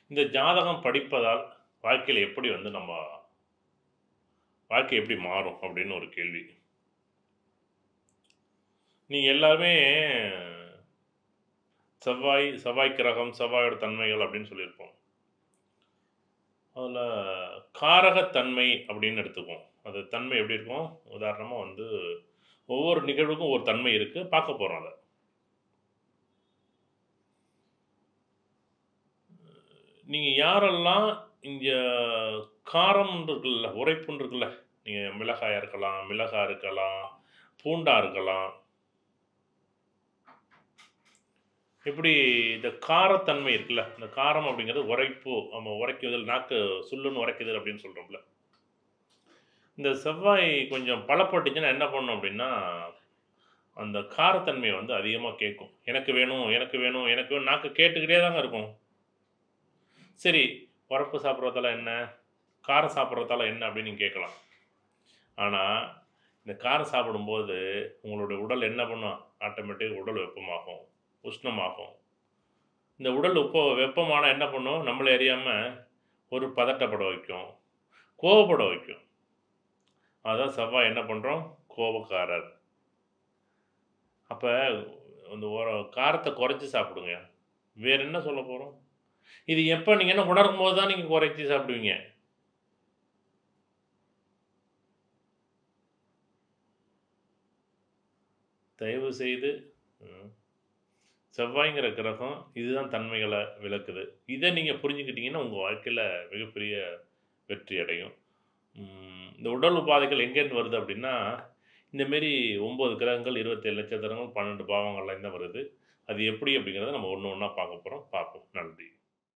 இந்த ஜாதகம் படிப்பதால் வாழ்க்கையில் எப்படி வந்து நம்ம வாழ்க்கை எப்படி மாறும் அப்படின்னு ஒரு கேள்வி நீங்கள் எல்லாருமே செவ்வாய் செவ்வாய் கிரகம் செவ்வாயோட தன்மைகள் அப்படின்னு சொல்லியிருப்போம் அதில் காரகத்தன்மை அப்படின்னு எடுத்துக்குவோம் அது தன்மை எப்படி இருக்கும் உதாரணமாக வந்து ஒவ்வொரு நிகழ்வுக்கும் ஒரு தன்மை இருக்குது பார்க்க போகிறோம் அதை நீங்கள் யாரெல்லாம் இங்கே காரம்னு இருக்குல்ல உரைப்புன்னு இருக்குல்ல நீங்கள் மிளகாயாக இருக்கலாம் மிளகாய் இருக்கலாம் பூண்டா இருக்கலாம் இப்படி இந்த காரத்தன்மை இருக்குல்ல இந்த காரம் அப்படிங்கிறது உரைப்பு நம்ம உரைக்குதல் நாக்கு சுள்ளுன்னு உரைக்குதல் அப்படின்னு சொல்கிறோம்ல இந்த செவ்வாய் கொஞ்சம் பலப்பட்டுச்சுன்னா என்ன பண்ணும் அப்படின்னா அந்த காரத்தன்மையை வந்து அதிகமாக கேட்கும் எனக்கு வேணும் எனக்கு வேணும் எனக்கு வேணும் நாக்கு கேட்டுக்கிட்டே தாங்க இருக்கும் சரி உரப்பு சாப்பிட்றதால என்ன காரம் சாப்பிட்றதால என்ன அப்படின்னு நீங்கள் கேட்கலாம் ஆனால் இந்த காரம் சாப்பிடும்போது உங்களுடைய உடல் என்ன பண்ணும் ஆட்டோமேட்டிக் உடல் வெப்பமாகும் உஷ்ணமாகும் இந்த உடல் உப்ப வெப்பமான என்ன பண்ணும் நம்மளை அறியாமல் ஒரு பதட்டப்பட வைக்கும் கோவப்பட வைக்கும் அதான் செவ்வாய் என்ன பண்ணுறோம் கோபக்காரர் அப்போ அந்த ஒரு காரத்தை குறைச்சி சாப்பிடுங்க வேற என்ன சொல்ல போகிறோம் இது எப்போ நீங்கள் என்ன உணரும் போது தான் நீங்கள் குறைச்சி சாப்பிடுவீங்க தயவு செய்து ம், செவ்வாய்ங்கிற கிரகம் இதுதான் தன்மைகளை விளக்குது இதை நீங்கள் புரிஞ்சுக்கிட்டீங்கன்னா உங்கள் வாழ்க்கையில் மிகப்பெரிய வெற்றி அடையும் ம், இந்த உடல் உபாதைகள் எங்கேருந்து வருது அப்படின்னா இந்தமாரி ஒம்பது கிரகங்கள் இருபத்தேழு நட்சத்திரங்கள் பன்னெண்டு பாவங்கள்லாம் தான் வருது அது எப்படி அப்படிங்கிறத நம்ம ஒன்று ஒன்றா பார்க்க போகிறோம் பார்ப்போம் நன்றி